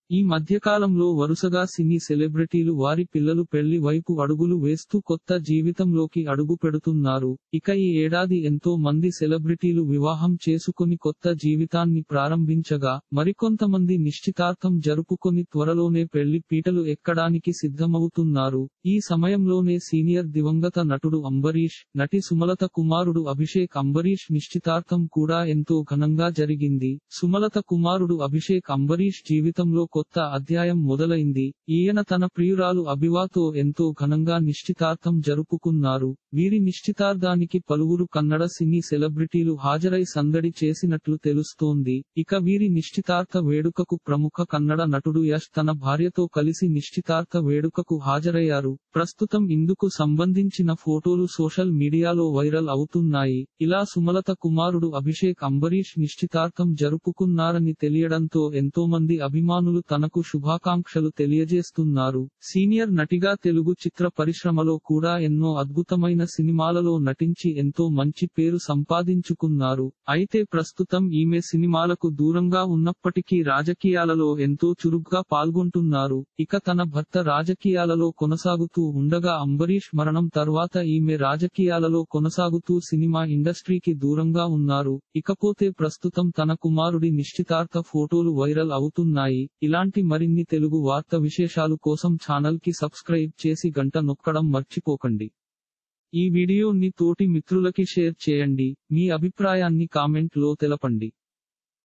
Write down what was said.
ఈ మధ్యకాలంలో వరుసగా సినీ సెలబ్రిటీలు వారి పిల్లలు పెళ్లి వైపు అడుగులు వేస్తూ కొత్త జీవితంలోకి అడుగు పెడుతున్నారు ఇక ఈ ఏడాది ఎంతో మంది సెలబ్రిటీలు వివాహం చేసుకొని కొత్త జీవితాన్ని ప్రారంభించగా మరికొంతమంది నిశ్చితార్థం జరుపుకొని త్వరలోనే పెళ్లి పీటలు ఎక్కడానికి సిద్ధమవుతున్నారు ఈ సమయంలోనే సీనియర్ దివంగత నటుడు అంబరీష్ నటి సుమలత కుమారుడు అభిషేక్ అంబరీష్ నిశ్చితార్థం కూడా ఎంతో ఘనంగా జరిగింది సుమలత కుమారుడు అభిషేక్ అంబరీష్ జీవితంలో కొత్త అధ్యాయం మొదలైంది ఈయన తన ప్రియురాలు అభివాతో ఎంతో ఘనంగా నిశ్చితార్థం జరుపుకున్నారు వీరి నిశ్చితార్థానికి పలువురు కన్నడ సినీ సెలబ్రిటీలు హాజరై సందడి చేసినట్లు తెలుస్తోంది ఇక వీరి నిశ్చితార్థ వేడుకకు ప్రముఖ కన్నడ నటుడు యష్ తన భార్యతో కలిసి నిశ్చితార్థ వేడుకకు హాజరయ్యారు ప్రస్తుతం ఇందుకు సంబంధించిన ఫోటోలు సోషల్ మీడియాలో వైరల్ అవుతున్నాయి ఇలా సుమలత కుమారుడు అభిషేక్ అంబరీష్ నిశ్చితార్థం జరుపుకున్నారని తెలియడంతో ఎంతో మంది అభిమానులు తనకు శుభాకాంక్షలు తెలియజేస్తున్నారు సీనియర్ నటిగా తెలుగు చిత్ర పరిశ్రమలో కూడా ఎన్నో అద్భుతమైన సినిమాలలో నటించి ఎంతో మంచి పేరు సంపాదించుకున్నారు అయితే ప్రస్తుతం ఈమె సినిమాలకు దూరంగా ఉన్నప్పటికీ రాజకీయాలలో ఎంతో చురుగ్గా పాల్గొంటున్నారు ఇక తన భర్త రాజకీయాలలో కొనసాగుతూ ఉండగా అంబరీష్ మరణం తర్వాత ఈమె రాజకీయాలలో కొనసాగుతూ సినిమా ఇండస్ట్రీకి దూరంగా ఉన్నారు ఇకపోతే ప్రస్తుతం తన కుమారుడి నిశ్చితార్థ ఫోటోలు వైరల్ అవుతున్నాయి ఇలాంటి మరిన్ని తెలుగు వార్త విశేషాలు కోసం ఛానల్ కి సబ్స్క్రైబ్ చేసి గంట నొక్కడం మర్చిపోకండి ఈ వీడియోని తోటి మిత్రులకి షేర్ చేయండి మీ అభిప్రాయాన్ని కామెంట్ లో తెలపండి